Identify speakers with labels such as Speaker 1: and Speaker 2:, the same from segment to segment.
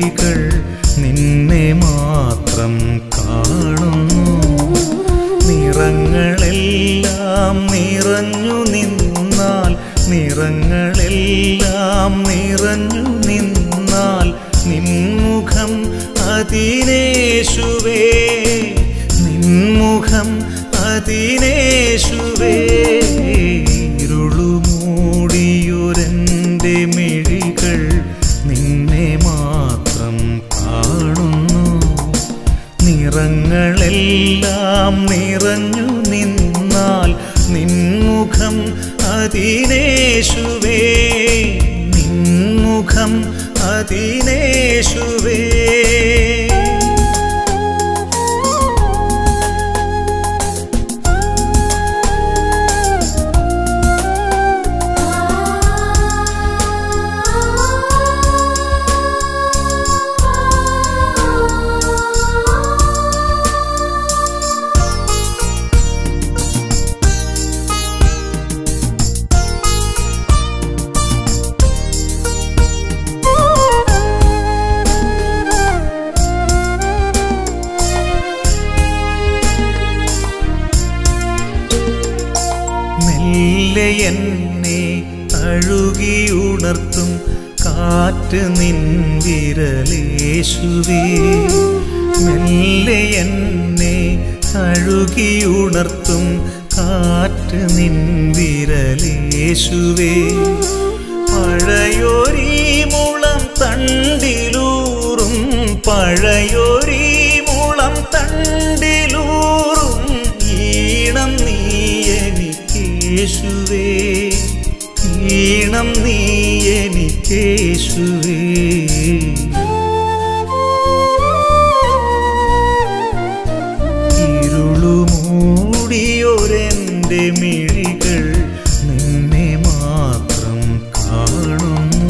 Speaker 1: മിഴികൾ നിന്നെ മാത്രം കാണുന്നു നിറങ്ങളെല്ലാം നിറഞ്ഞു നിന്നാൽ നിറങ്ങളെല്ലാം നിറഞ്ഞു നിന്നാൽ നിൻമുഖം അതിനേശുവേ നിൻമുഖം അതിനേശുവേ ഇരുളുമൂടിയൊരെൻ്റെ മിഴികൾ നിന്നെ മാത്രം കാണുന്നു നിറങ്ങളെല്ലാം നിറഞ്ഞു നിന്നാൽ നിൻമുഖം അതിനേശുവേ നിൻമുഖം അതിനേശുവേ മെല്ലെ എന്നെ അഴുകിയുണർത്തും കാറ്റ് നിൻ വിരലേശുവേ മെല്ലെ എന്നെ അഴുകിയുണർത്തും കാറ്റ് നിൻ വിരലേശുവേ പഴയൊരീ മുളം തണ്ടിലൂറും പഴയൊരീ മുളം തണ്ടിലൂറും ഈണം നീ എനിക്കേശുവേ ഈണം നീ എനിക്കേശുവേ ഇരുളുമൂടിയൊരെൻ്റെ മിഴികൾ നിന്നെ മാത്രം കാണുന്നു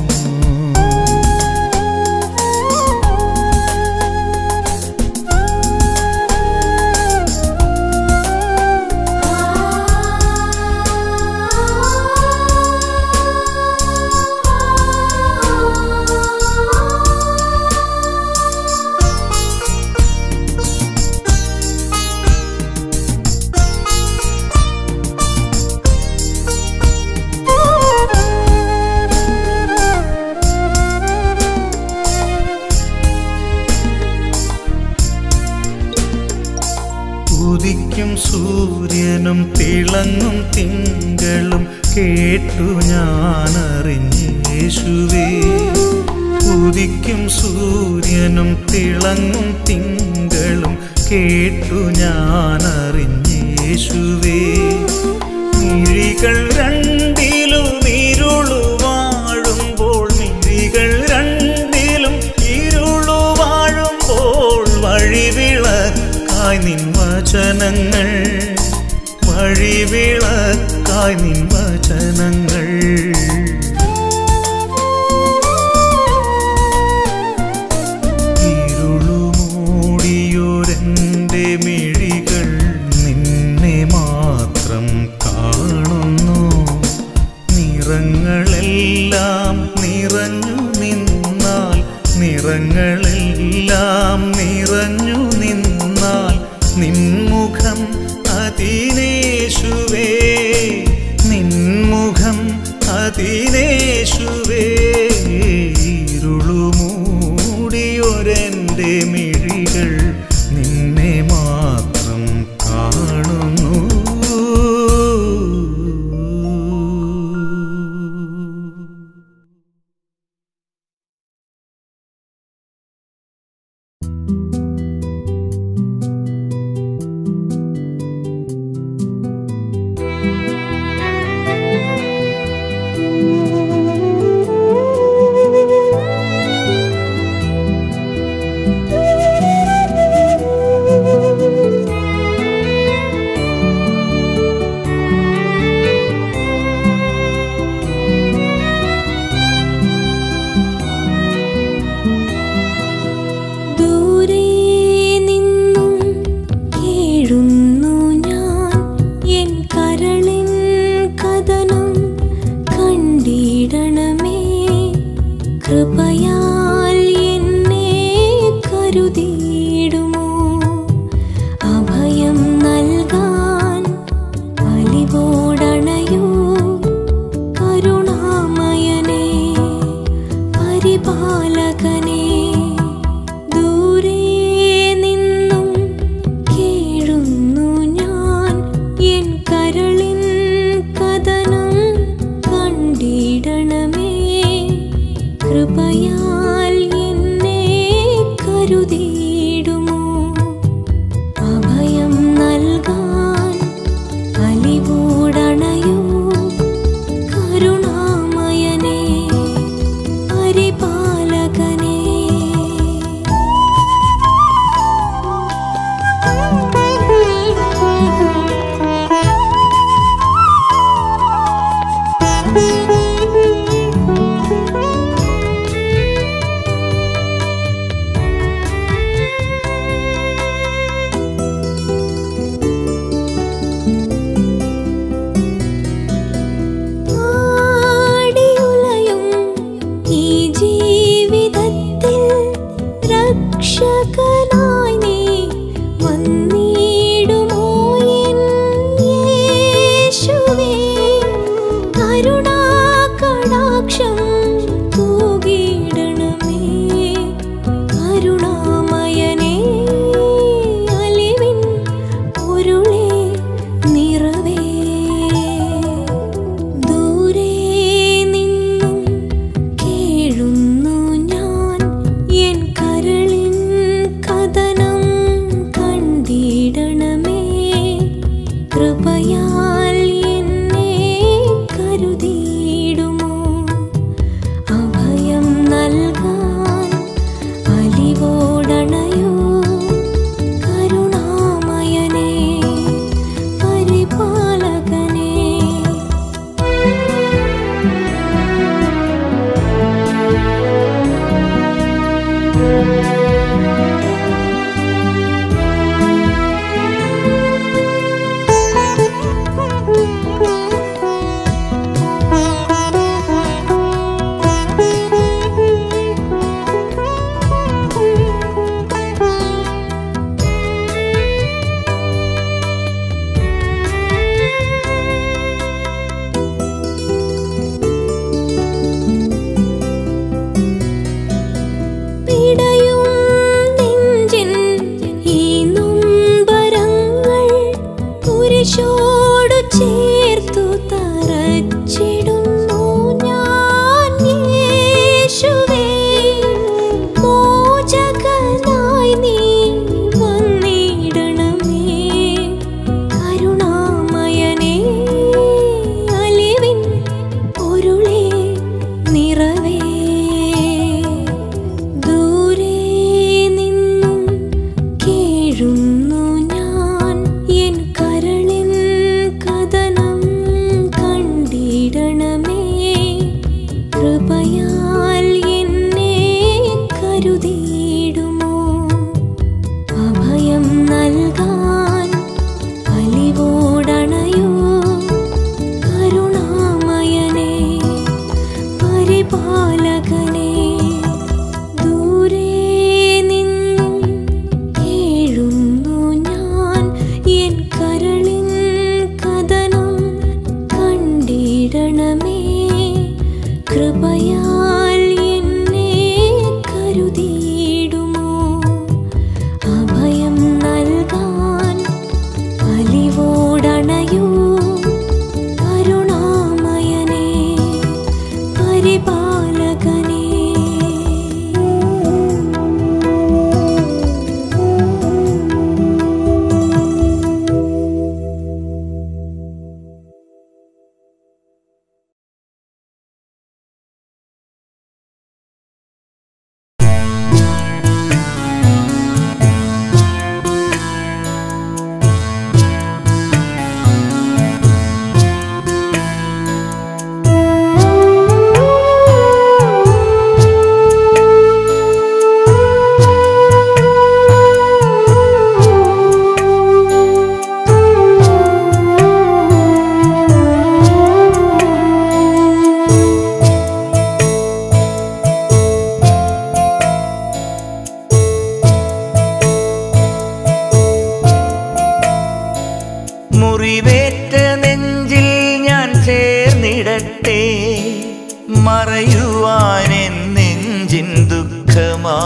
Speaker 1: ഉദിക്കും സൂര്യനും തിളങ്ങും തിങ്കളും കേട്ടു ഞാൻ അറിഞ്ഞേശുവേ ഉദിക്കും സൂര്യനും തിളങ്ങും തിങ്കളും കേട്ടു ഞാൻ അറിഞ്ഞേശുവേ മിഴികൾ രണ്ടിലും ഇരുളു വാഴുമ്പോൾ മിഴികൾ രണ്ടിലും ഇരുളു വാഴുമ്പോൾ വഴിവിളക്കായി നിൻ വചനങ്ങൾ വഴിവിളക്കായി നിൻ വചനങ്ങൾ ഇരുളുമൂടിയൊരെൻ്റെ മിഴികൾ നിന്നെ മാത്രം കാണുന്നു നിറങ്ങളെല്ലാം നിറഞ്ഞു നിന്നാൽ നിറങ്ങളെല്ലാം നിറഞ്ഞു നിന്നാൽ നിൻമുഖം അതിനേശുവേ നിൻമുഖം അതിനേശുവേ ഇരുളുമൂടിയൊരെൻ്റെ മിഴികൾ നിന്നെ മാത്രം കാണുന്നു
Speaker 2: ദൂരെ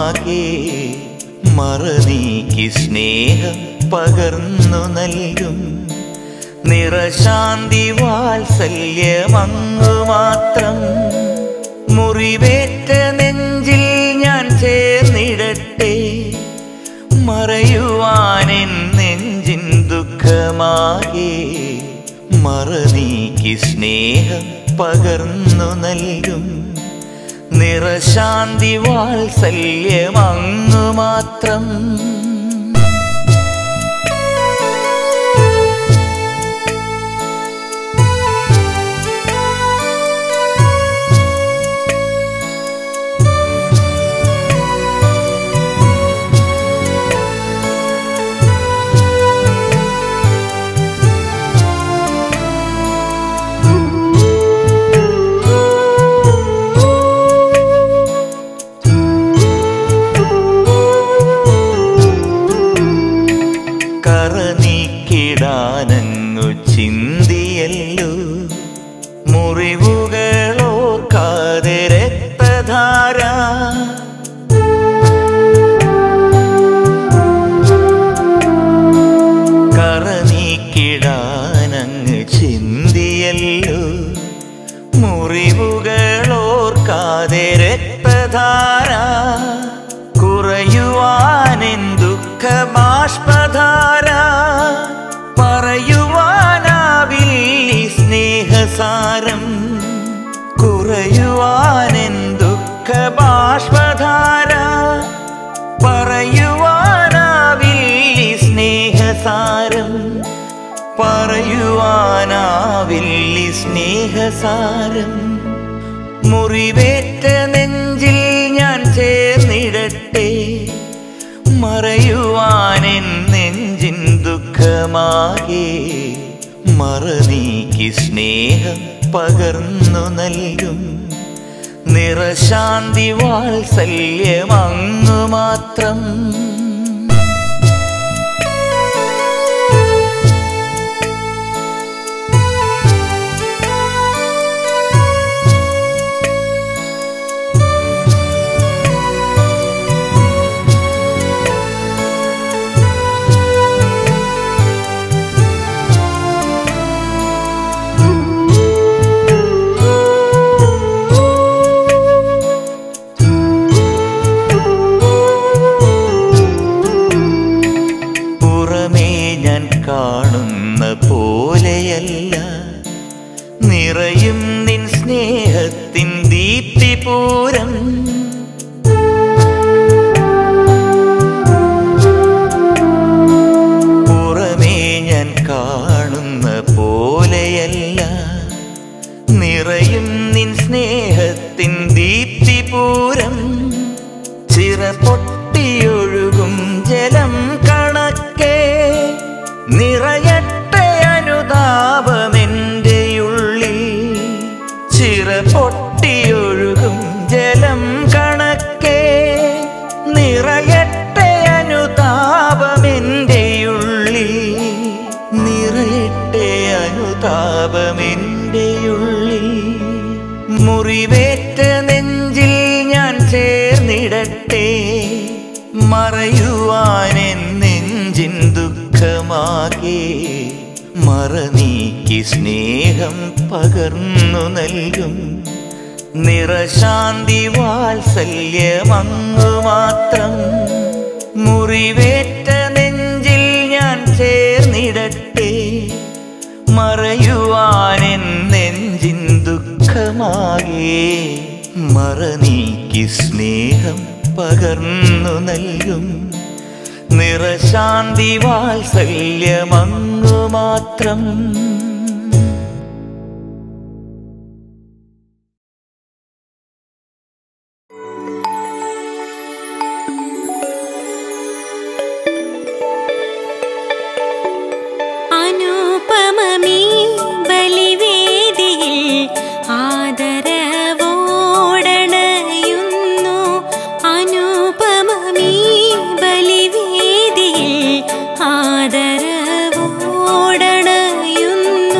Speaker 2: ദുഃഖമാകെ മറനീക്കി സ്നേഹം പകർന്നു നൽകും നിറശാന്തി വാത്സല്യമങ്ങു മാത്രം മുറിവേറ്റ നെഞ്ചിൽ ഞാൻ ചേർന്നിടട്ടെ മറയുവാനെൻ നെഞ്ചിൻ ദുഃഖമാകെ മറനീക്കി സ്നേഹം പകർന്നു നൽകും നിറശാന്തി വാത്സല്യമങ്ങു മാത്രം കറ നീക്കിടാനങ്ങു ചിന്തിയല്ലോ മുറിവുകളോർക്കാതെ രക്തധാര കറ നീക്കിടാനങ്ങ് ചിന്തിയല്ലോ മുറിവുകളോർക്കാതെ രക്തധാര കുറയുവാനെൻ ദുഃഖബാഷ്പധാര പറയുവാനാവിൽ ഈ സ്നേഹസാരം കുറയുവാനെൻ ദുഃഖബാഷ്പധാര പറയുവാനാവിൽ ഈ സ്നേഹസാരം പറയുവാനാവിൽ ഈ സ്നേഹസാരം മുറിവേറ്റ നെഞ്ചിൽ ഞാൻ ചേർന്നിടട്ടെ മറയുവാനെൻ നെഞ്ചിൻ ദുഃഖമാകെ മറനീക്കി സ്നേഹം പകർന്നു നൽകും നിറശാന്തി വാത്സല്യമങ്ങു മാത്രം പുറമേ ഞാൻ കാണുന്ന പോലെയല്ല നിറയും നിൻ സ്നേഹത്തിൻ ദീപ്തിപൂരം പുറമേ ഞാൻ കാണുന്ന പോലെയല്ല നിറയും നിൻ സ്നേഹത്തിൻ ദീപ്തിപൂരം ചിറ പൊട്ടിയൊഴുകും ജലം കണക്കെ നിറയട്ടെ അനുതാപമെൻ്റെ ഉള്ളിൽ ചിറ പൊട്ടിയൊഴുകും ജലം കണക്കെ നിറയട്ടെ അനുതാപമെൻ്റെ ഉള്ളിൽ നിറയട്ടെ അനുതാപമെൻ്റെ ഉള്ളിൽ മുറിവേറ്റ നെഞ്ചിൽ ഞാൻ ചേർന്നിടട്ടെ മറയുവാനെൻ നെഞ്ചിൻ ദുഃഖമാകെ മറനീക്കി സ്നേഹം പകർന്നു നൽകും നിറശാന്തി വാത്സല്യമങ്ങു മാത്രം മുറിവേറ്റ നെഞ്ചിൽ ഞാൻ ചേർന്നിടട്ടെ മറയുവാനെൻ നെഞ്ചിൻ ദുഃഖമാകെ മറനീക്കി സ്നേഹം പകർന്നു നൽകും നിറശാന്തി വാത്സല്യമങ്ങു മാത്രം
Speaker 3: അനുപമമീ ബലിവേദിയിൽ ആദരവോടണയുന്നു അനുപമമീ ബലിവേദിയിൽ ആദരവോടണയുന്നു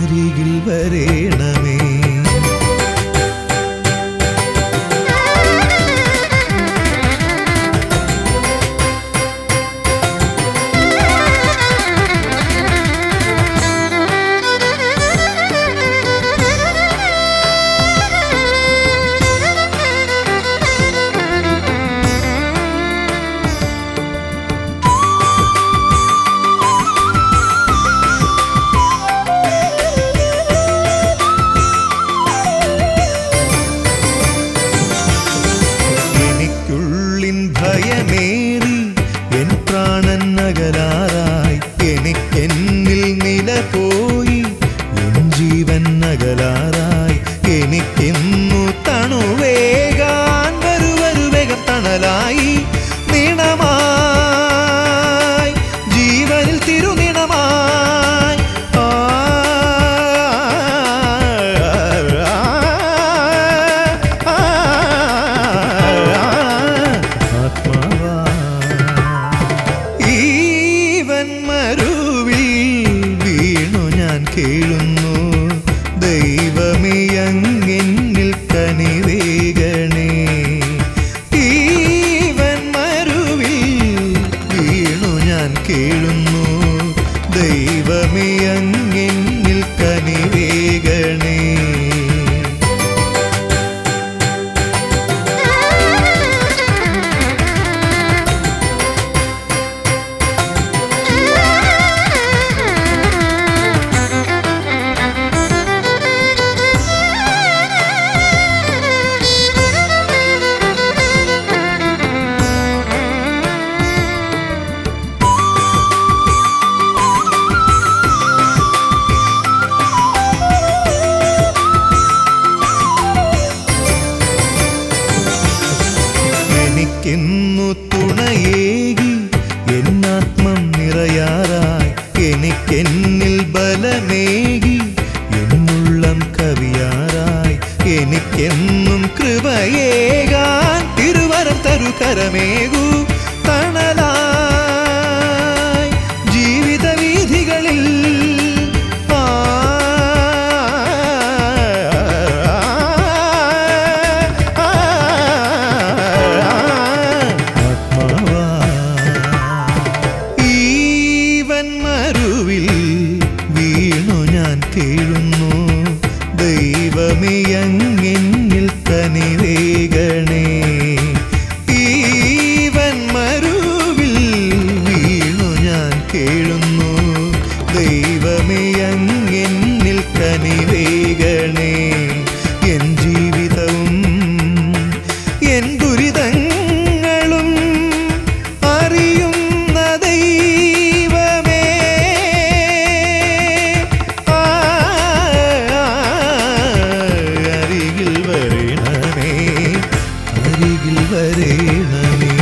Speaker 1: അരികിൽ വരേണമേ എനിക്കുള്ളിൻ ഭയമേറി എൻ പ്രാണൻ നഗലാറായി എനിക്കെന്നിൽ നില പോയി എൻ ജീവൻ നഗലാറായി എനിക്കിന്നു തണുവേകാൻ വരു വരു വേഗം തണലായി നീണമായി ജീവനിൽ തിരുനിണമായി ആ, ആ, ആത്മാവാ ഈവൻ മരുവിൽ വീണു ഞാൻ കേഴുന്നു ദൈവമേ അങ്ങിന്നിൽ കനിവേകണേ ഈവൻ മരുവിൽ വീണു ഞാൻ കേഴുന്നു ദൈവമേ അങ്ങിന്നിൽ കനിവേകണേ എനിക്കിന്നു തുണയേകി എന്നാത്മം നിറയാറായി എനിക്കെന്നിൽ ബലമേകി എന്നുള്ളം കവിയാറായി എനിക്കെന്നും കൃപയേകാൻ തിരുവരം തരു കരമേകൂ തണലായി ജീവിത വീഥികളിൽ ആ ഈവൻ മരുവിൽ വീണു ഞാൻ കേഴുന്നു ദൈവമേ അങ്ങിന്നിൽ കനിവേകണേ ഈവൻ മരുവിൽ വീണു ഞാൻ കേഴുന്നു ദൈവമേ അങ്ങിന്നിൽ കനിവേകണേ എൻ ജീവിതവും എൻ ദുരിതങ്ങളും അറിയുന്ന ദൈവമേ ആ, അരികിൽ വരണമേ അരികിൽ വരണമേ